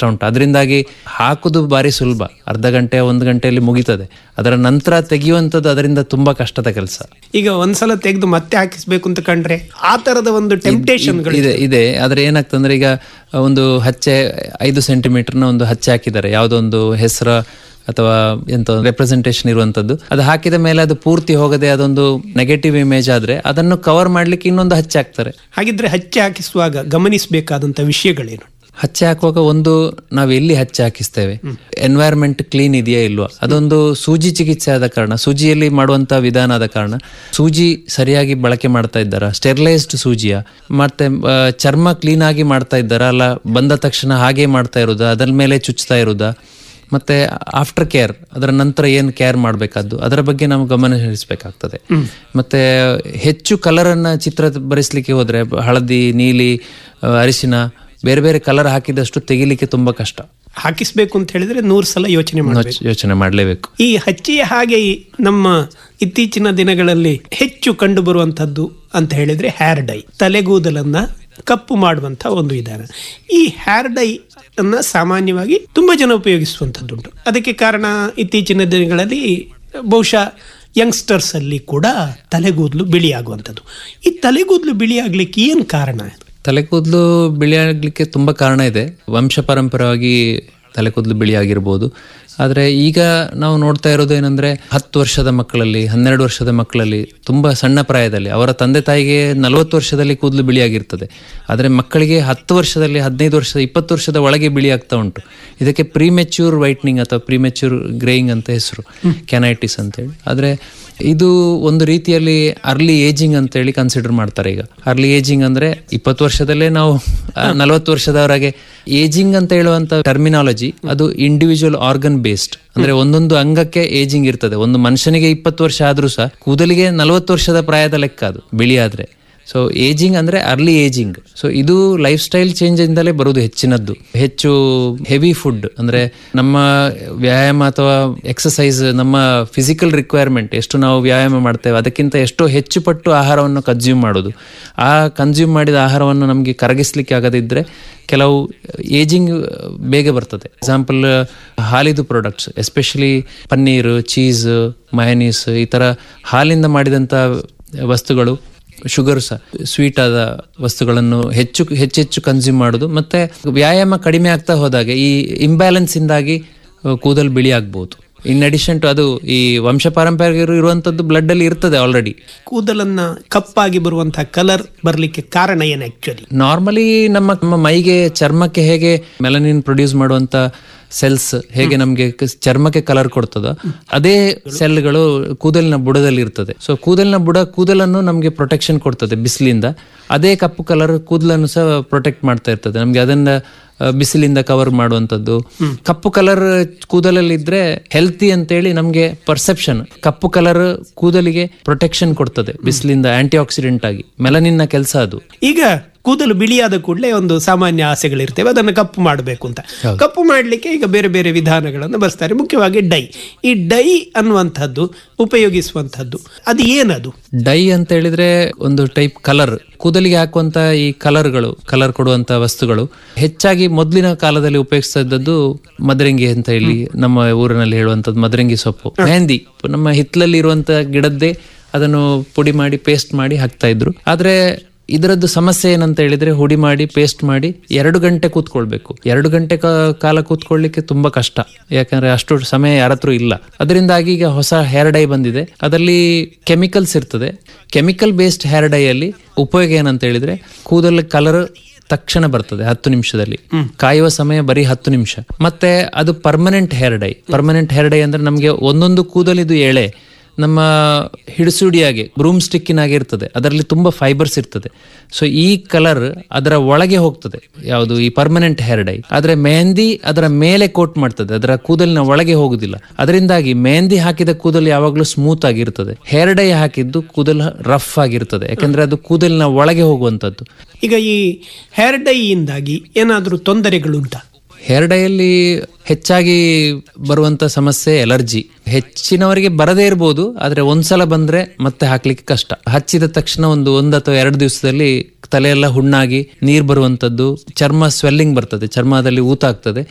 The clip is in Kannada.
ಉಂಟು ಅದರಿಂದಾಗಿ ಹಾಕುದು ಬಾರಿ ಸುಲಭ ಅರ್ಧ ಗಂಟೆ ಒಂದು ಗಂಟೆಯಲ್ಲಿ ಮುಗೀತದೆ ಅದರ ನಂತರ ತೆಗೆಯುವಂಥದ್ದು ಅದರಿಂದ ತುಂಬಾ ಕಷ್ಟದ ಕೆಲಸ ಈಗ ಒಂದ್ಸಲ ತೆಗೆದು ಮತ್ತೆ ಹಾಕಿಸ್ಬೇಕು ಅಂತ ಕಂಡ್ರೆ ಆ ತರದ ಒಂದು ಟೆಂಪ್ಟೇಷನ್ಗಳು ಇದೆ ಇದೆ ಆದ್ರೆ ಏನಾಗ್ತಂದ್ರೆ ಈಗ ಒಂದು ಹಚ್ಚೆ ಐದು ಸೆಂಟಿಮೀಟರ್ನ ಒಂದು ಹಚ್ಚೆ ಹಾಕಿದ್ದಾರೆ ಯಾವುದೋ ಒಂದು ಹೆಸರ ಅಥವಾ ಎಂತ ರೆಪ್ರೆಸೆಂಟೇಷನ್ ಇರುವಂತದ್ದು ಅದು ಹಾಕಿದ ಮೇಲೆ ಅದು ಪೂರ್ತಿ ಹೋಗದೆ ಅದೊಂದು ನೆಗೆಟಿವ್ ಇಮೇಜ್ ಆದ್ರೆ ಅದನ್ನು ಕವರ್ ಮಾಡ್ಲಿಕ್ಕೆ ಇನ್ನೊಂದು ಹಚ್ಚೆ ಹಾಕ್ತಾರೆ ಹಾಗಿದ್ರೆ ಹಚ್ಚೆ ಹಾಕಿಸುವಾಗ ಗಮನಿಸಬೇಕಾದಂತ ವಿಷಯಗಳೇನು ಹಚ್ಚೆ ಹಾಕುವಾಗ ಒಂದು ನಾವು ಎಲ್ಲಿ ಹಚ್ಚೆ ಹಾಕಿಸ್ತೇವೆ ಎನ್ವೈರ್ಮೆಂಟ್ ಕ್ಲೀನ್ ಇದೆಯಾ ಇಲ್ವಾ ಅದೊಂದು ಸೂಜಿ ಚಿಕಿತ್ಸೆ ಆದ ಕಾರಣ ಸೂಜಿಯಲ್ಲಿ ಮಾಡುವಂತ ವಿಧಾನ ಆದ ಕಾರಣ ಸೂಜಿ ಸರಿಯಾಗಿ ಬಳಕೆ ಮಾಡ್ತಾ ಇದ್ದಾರಾ ಸ್ಟೆರಿಲೈಸ್ಡ್ ಸೂಜಿಯ ಮತ್ತೆ ಆ, ಚರ್ಮ ಕ್ಲೀನ್ ಆಗಿ ಮಾಡ್ತಾ ಇದ್ದಾರಾ ಅಲ್ಲ ಬಂದ ತಕ್ಷಣ ಹಾಗೆ ಮಾಡ್ತಾ ಇರೋದಾ ಅದರ ಮೇಲೆ ಚುಚ್ತಾ ಇರೋದಾ ಮತ್ತೆ ಆಫ್ಟರ್ ಕೇರ್ ಅದರ ನಂತರ ಏನು ಕೇರ್ ಮಾಡಬೇಕಾದ್ದು ಅದರ ಬಗ್ಗೆ ನಾವು ಗಮನ ಹರಿಸಬೇಕಾಗ್ತದೆ ಮತ್ತೆ ಹೆಚ್ಚು ಕಲರ್ ಅನ್ನ ಚಿತ್ರ ಬರೆಸಲಿಕ್ಕೆ ಹೋದ್ರೆ ಹಳದಿ ನೀಲಿ ಆ, ಅರಿಶಿನ ಬೇರೆ ಬೇರೆ ಕಲರ್ ಹಾಕಿದಷ್ಟು ತೆಗಿಲಿಕ್ಕೆ ತುಂಬಾ ಕಷ್ಟ ಹಾಕಿಸ್ಬೇಕು ಅಂತ ಹೇಳಿದ್ರೆ ನೂರು ಸಲ ಯೋಚನೆ ಮಾಡಬೇಕು ಯೋಚನೆ ಮಾಡಲೇಬೇಕು ಈ ಹಚ್ಚೆಯ ಹಾಗೆ ಈ ನಮ್ಮ ಇತ್ತೀಚಿನ ದಿನಗಳಲ್ಲಿ ಹೆಚ್ಚು ಕಂಡು ಬರುವಂತದ್ದು ಅಂತ ಹೇಳಿದ್ರೆ ಹೇರ್ ಡೈ ತಲೆಗೂದಲನ್ನ ಕಪ್ಪು ಮಾಡುವಂತ ಒಂದು ವಿಧಾನ ಈ ಹೇರ್ ಡೈ ಅನ್ನ ಸಾಮಾನ್ಯವಾಗಿ ತುಂಬಾ ಜನ ಉಪಯೋಗಿಸುವಂತದ್ದುಂಟು ಅದಕ್ಕೆ ಕಾರಣ ಇತ್ತೀಚಿನ ದಿನಗಳಲ್ಲಿ ಬಹುಶಃ ಯಂಗ್ಸ್ಟರ್ಸ್ ಅಲ್ಲಿ ಕೂಡ ತಲೆಗೂದಲು ಬಿಳಿಯಾಗುವಂಥದ್ದು ಈ ತಲೆಗೂದಲು ಬಿಳಿಯಾಗ್ಲಿಕ್ಕೆ ಏನು ಕಾರಣ ತಲೆಕೂದಲು ಬಿಳಿ ಆಗ್ಲಿಕ್ಕೆ ತುಂಬಾ ಕಾರಣ ಇದೆ ವಂಶ ಪರಂಪರವಾಗಿ ತಲೆಕೂದಲು ಬಿಳಿ ಆಗಿರ್ಬೋದು ಆದರೆ ಈಗ ನಾವು ನೋಡ್ತಾ ಇರೋದು ಏನಂದ್ರೆ ಹತ್ತು ವರ್ಷದ ಮಕ್ಕಳಲ್ಲಿ ಹನ್ನೆರಡು ವರ್ಷದ ಮಕ್ಕಳಲ್ಲಿ ತುಂಬಾ ಸಣ್ಣ ಪ್ರಾಯದಲ್ಲಿ ಅವರ ತಂದೆ ತಾಯಿಗೆ ನಲವತ್ತು ವರ್ಷದಲ್ಲಿ ಕೂದಲು ಬಿಳಿ ಆಗಿರ್ತದೆ ಆದರೆ ಮಕ್ಕಳಿಗೆ ಹತ್ತು ವರ್ಷದಲ್ಲಿ ಹದಿನೈದು ವರ್ಷದ ಇಪ್ಪತ್ತು ವರ್ಷದ ಒಳಗೆ ಬಿಳಿ ಆಗ್ತಾ ಉಂಟು ಇದಕ್ಕೆ ಪ್ರಿಮೆಚ್ಯೂರ್ ವೈಟ್ನಿಂಗ್ ಅಥವಾ ಪ್ರಿಮೆಚ್ಯೂರ್ ಗ್ರೇಯಿಂಗ್ ಅಂತ ಹೆಸರು ಕ್ಯಾನೈಟಿಸ್ ಅಂತೇಳಿ ಆದರೆ ಇದು ಒಂದು ರೀತಿಯಲ್ಲಿ ಅರ್ಲಿ ಏಜಿಂಗ್ ಅಂತೇಳಿ ಕನ್ಸಿಡರ್ ಮಾಡ್ತಾರೆ ಈಗ ಅರ್ಲಿ ಏಜಿಂಗ್ ಅಂದ್ರೆ ಇಪ್ಪತ್ತು ವರ್ಷದಲ್ಲೇ ನಾವು ನಲವತ್ತು ವರ್ಷದವರೆಗೆ ಏಜಿಂಗ್ ಅಂತ ಹೇಳುವಂತ ಟರ್ಮಿನಾಲಜಿ ಅದು ಇಂಡಿವಿಜುವಲ್ ಆರ್ಗನ್ ಬೇಸ್ಡ್ ಅಂದ್ರೆ ಒಂದೊಂದು ಅಂಗಕ್ಕೆ ಏಜಿಂಗ್ ಇರ್ತದೆ ಒಂದು ಮನುಷ್ಯನಿಗೆ ಇಪ್ಪತ್ತು ವರ್ಷ ಆದ್ರೂ ಸಹ ಕೂದಲಿಗೆ ನಲವತ್ತು ವರ್ಷದ ಪ್ರಾಯದ ಲೆಕ್ಕ ಅದು ಬಿಳಿ ಆದ್ರೆ ಸೊ ಏಜಿಂಗ್ ಅಂದ್ರೆ ಅರ್ಲಿ ಏಜಿಂಗ್ ಸೊ ಇದು ಲೈಫ್ ಸ್ಟೈಲ್ ಚೇಂಜ್ ಇಂದಲೇ ಬರುವುದು ಹೆಚ್ಚಿನದ್ದು ಹೆಚ್ಚು ಹೆವಿ ಫುಡ್ ಅಂದ್ರೆ ನಮ್ಮ ವ್ಯಾಯಾಮ ಅಥವಾ ಎಕ್ಸಸೈಸ್ ನಮ್ಮ ಫಿಸಿಕಲ್ ರಿಕ್ವೈರ್ಮೆಂಟ್ ಎಷ್ಟು ನಾವು ವ್ಯಾಯಾಮ ಮಾಡ್ತೇವೆ ಅದಕ್ಕಿಂತ ಎಷ್ಟೋ ಹೆಚ್ಚು ಪಟ್ಟು ಆಹಾರವನ್ನು ಕನ್ಸ್ಯೂಮ್ ಮಾಡೋದು ಆ ಕನ್ಸ್ಯೂಮ್ ಮಾಡಿದ ಆಹಾರವನ್ನು ನಮಗೆ ಕರಗಿಸ್ಲಿಕ್ಕೆ ಆಗದಿದ್ರೆ ಕೆಲವು ಏಜಿಂಗ್ ಬೇಗ ಬರ್ತದೆ ಎಕ್ಸಾಂಪಲ್ ಹಾಲಿದು products especially paneer cheese mayonnaise ಈ ತರ ಹಾಲಿಂದ ಮಾಡಿದಂಥ ವಸ್ತುಗಳು ಶುಗರ್ ಸಹ ಸ್ವೀಟ್ ಆದ ವಸ್ತುಗಳನ್ನು ಹೆಚ್ಚು ಹೆಚ್ಚೆಚ್ಚು ಕನ್ಸ್ಯೂಮ್ ಮಾಡೋದು ಮತ್ತೆ ವ್ಯಾಯಾಮ ಕಡಿಮೆ ಆಗ್ತಾ ಹೋದಾಗ ಈ ಇಂಬ್ಯಾಲೆನ್ಸ್ ಇಂದಾಗಿ ಅಹ್, ಕೂದಲು ಬಿಳಿ ಆಗ್ಬಹುದು ಇನ್ ಅಡಿಷನ್ ಟು ಅದು ಈ ವಂಶ ಪಾರಂಪರ್ಯ ಇರುವಂತದ್ದು ಬ್ಲಡ್ ಅಲ್ಲಿ ಇರ್ತದೆ ಆಲ್ರೆಡಿ ಕೂದಲನ್ನ ಕಪ್ಪಾಗಿ ಬರುವಂತಹ ಕಲರ್ ಬರ್ಲಿಕ್ಕೆ ಕಾರಣ ಏನು ಆಕ್ಚುಲಿ ನಾರ್ಮಲಿ ನಮ್ಮ ನಮ್ಮ ಮೈಗೆ ಚರ್ಮಕ್ಕೆ ಹೇಗೆ ಮೆಲನಿನ್ ಪ್ರೊಡ್ಯೂಸ್ ಮಾಡುವಂತ ಸೆಲ್ಸ್ ಹೇಗೆ ನಮಗೆ ಚರ್ಮಕ್ಕೆ ಕಲರ್ ಕೊಡ್ತದೋ ಅದೇ ಸೆಲ್ಗಳು ಕೂದಲಿನ ಬುಡದಲ್ಲಿ ಇರ್ತದೆ ಸೊ ಕೂದಲಿನ ಬುಡ ಕೂದಲನ್ನು ನಮಗೆ ಪ್ರೊಟೆಕ್ಷನ್ ಕೊಡ್ತದೆ ಬಿಸಿಲಿಂದ ಅದೇ ಕಪ್ಪು ಕಲರ್ ಕೂದಲನ್ನು ಸಹ ಪ್ರೊಟೆಕ್ಟ್ ಮಾಡ್ತಾ ಇರ್ತದೆ ನಮಗೆ ಅದನ್ನ ಆ, ಬಿಸಿಲಿಂದ ಕವರ್ ಮಾಡುವಂತದ್ದು ಕಪ್ಪು ಕಲರ್ ಕೂದಲಲ್ಲಿ ಇದ್ರೆ ಹೆಲ್ತಿ ಅಂತೇಳಿ ನಮಗೆ ಪರ್ಸೆಪ್ಷನ್ ಕಪ್ಪು ಕಲರ್ ಕೂದಲಿಗೆ ಪ್ರೊಟೆಕ್ಷನ್ ಕೊಡ್ತದೆ ಬಿಸಿಲಿಂದ ಆಂಟಿ ಆಕ್ಸಿಡೆಂಟ್ ಆಗಿ ಮೆಲನಿನ್ನ ಕೆಲಸ ಅದು ಈಗ ಕೂದಲು ಬಿಳಿಯಾದ ಕೂಡಲೇ ಒಂದು ಸಾಮಾನ್ಯ ಆಸೆಗಳಿರ್ತವೆ ಅದನ್ನು ಕಪ್ಪು ಮಾಡಬೇಕು ಅಂತ ಕಪ್ಪು ಮಾಡಲಿಕ್ಕೆ ಈಗ ಬೇರೆ ಬೇರೆ ವಿಧಾನಗಳನ್ನು ಬರ್ತಾರೆ ಮುಖ್ಯವಾಗಿ ಡೈ ಈ ಡೈ ಅನ್ನುವಂಥದ್ದು ಉಪಯೋಗಿಸುವಂಥದ್ದು ಅದು ಏನದು ಡೈ ಅಂತ ಹೇಳಿದ್ರೆ ಒಂದು ಟೈಪ್ ಕಲರ್ ಕೂದಲಿಗೆ ಹಾಕುವಂತ ಈ ಕಲರ್ಗಳು ಕಲರ್ ಕೊಡುವಂತ ವಸ್ತುಗಳು ಹೆಚ್ಚಾಗಿ ಮೊದಲಿನ ಕಾಲದಲ್ಲಿ ಉಪಯೋಗಿಸ್ತಾ ಇದ್ದದ್ದು ಮದರಂಗಿ ಅಂತ ಹೇಳಿ ನಮ್ಮ ಊರಿನಲ್ಲಿ ಹೇಳುವಂತದ್ದು ಮದರಂಗಿ ಸೊಪ್ಪು ಮೆಹಂದಿ ನಮ್ಮ ಹಿತ್ತಲಲ್ಲಿ ಇರುವಂತ ಗಿಡದ್ದೇ ಅದನ್ನು ಪುಡಿ ಮಾಡಿ ಪೇಸ್ಟ್ ಮಾಡಿ ಹಾಕ್ತಾ ಇದ್ರು ಆದ್ರೆ ಇದರದ್ದು ಸಮಸ್ಯೆ ಏನಂತ ಹೇಳಿದ್ರೆ ಹುಡಿ ಮಾಡಿ ಪೇಸ್ಟ್ ಮಾಡಿ ಎರಡು ಗಂಟೆ ಕೂತ್ಕೊಳ್ಬೇಕು ಎರಡು ಗಂಟೆ ಕಾ- ಕಾಲ ಕೂತ್ಕೊಳ್ಳಿಕ್ಕೆ ತುಂಬಾ ಕಷ್ಟ ಯಾಕಂದ್ರೆ ಅಷ್ಟು ಸಮಯ ಯಾರ ಹತ್ರ ಇಲ್ಲ ಅದರಿಂದಾಗಿ ಈಗ ಹೊಸ ಹೇರ್ ಡೈ ಬಂದಿದೆ ಅದರಲ್ಲಿ ಕೆಮಿಕಲ್ಸ್ ಇರ್ತದೆ ಕೆಮಿಕಲ್ ಬೇಸ್ಡ್ ಹೇರ್ ಡೈ ಅಲ್ಲಿ ಉಪಯೋಗ ಏನಂತ ಹೇಳಿದ್ರೆ ಕೂದಲ ಕಲರ್ ತಕ್ಷಣ ಬರ್ತದೆ ಹತ್ತು ನಿಮಿಷದಲ್ಲಿ ಕಾಯುವ ಸಮಯ ಬರೀ ಹತ್ತು ನಿಮಿಷ ಮತ್ತೆ ಅದು permanent hair dye permanent hair dye ಅಂದ್ರೆ ನಮಗೆ ಒಂದೊಂದು ಕೂದಲಿದು ಎಳೆ ನಮ್ಮ ಹಿಡಿಸುಡಿಯಾಗೆ ಬ್ರೂಮ್ ಸ್ಟಿಕ್ಕಿನಾಗೆ ಇರ್ತದೆ ಅದರಲ್ಲಿ ತುಂಬಾ ಫೈಬರ್ಸ್ ಇರ್ತದೆ ಸೊ ಈ ಕಲರ್ ಅದರ ಒಳಗೆ ಹೋಗ್ತದೆ ಯಾವುದು ಈ ಪರ್ಮನೆಂಟ್ ಹೇರ್ ಡೈ ಆದ್ರೆ ಮೆಹಂದಿ ಅದರ ಮೇಲೆ ಕೋಟ್ ಮಾಡ್ತದೆ ಅದರ ಕೂದಲಿನ ಒಳಗೆ ಹೋಗುದಿಲ್ಲ ಅದರಿಂದಾಗಿ ಮೆಹಂದಿ ಹಾಕಿದ ಕೂದಲು ಯಾವಾಗಲೂ ಸ್ಮೂತ್ ಆಗಿರ್ತದೆ ಹೇರ್ ಡೈ ಹಾಕಿದ್ದು ಕೂದಲು ರಫ್ ಆಗಿರ್ತದೆ ಯಾಕಂದ್ರೆ ಅದು ಕೂದಲಿನ ಒಳಗೆ ಹೋಗುವಂತದ್ದು ಈಗ ಈ ಹೇರ್ ಡೈಯಿಂದಾಗಿ ಏನಾದರೂ ತೊಂದರೆಗಳುಂಟಾ ಹೇರ್ ಡೈಯಲ್ಲಿ ಹೆಚ್ಚಾಗಿ ಬರುವಂತ ಸಮಸ್ಯೆ ಎಲರ್ಜಿ ಹೆಚ್ಚಿನವರಿಗೆ ಬರದೇ ಇರಬಹುದು ಆದ್ರೆ ಒಂದ್ಸಲ ಬಂದ್ರೆ ಮತ್ತೆ ಹಾಕ್ಲಿಕ್ಕೆ ಕಷ್ಟ ಹಚ್ಚಿದ ತಕ್ಷಣ ಒಂದು ಒಂದ್ ಅಥವಾ ಎರಡು ದಿವಸದಲ್ಲಿ ತಲೆಯೆಲ್ಲ ಹುಣ್ಣಾಗಿ ನೀರ್ ಬರುವಂತದ್ದು ಚರ್ಮ ಸ್ವೆಲ್ಲಿಂಗ್ ಬರ್ತದೆ ಚರ್ಮದಲ್ಲಿ ಊತ ಆಗ್ತದೆ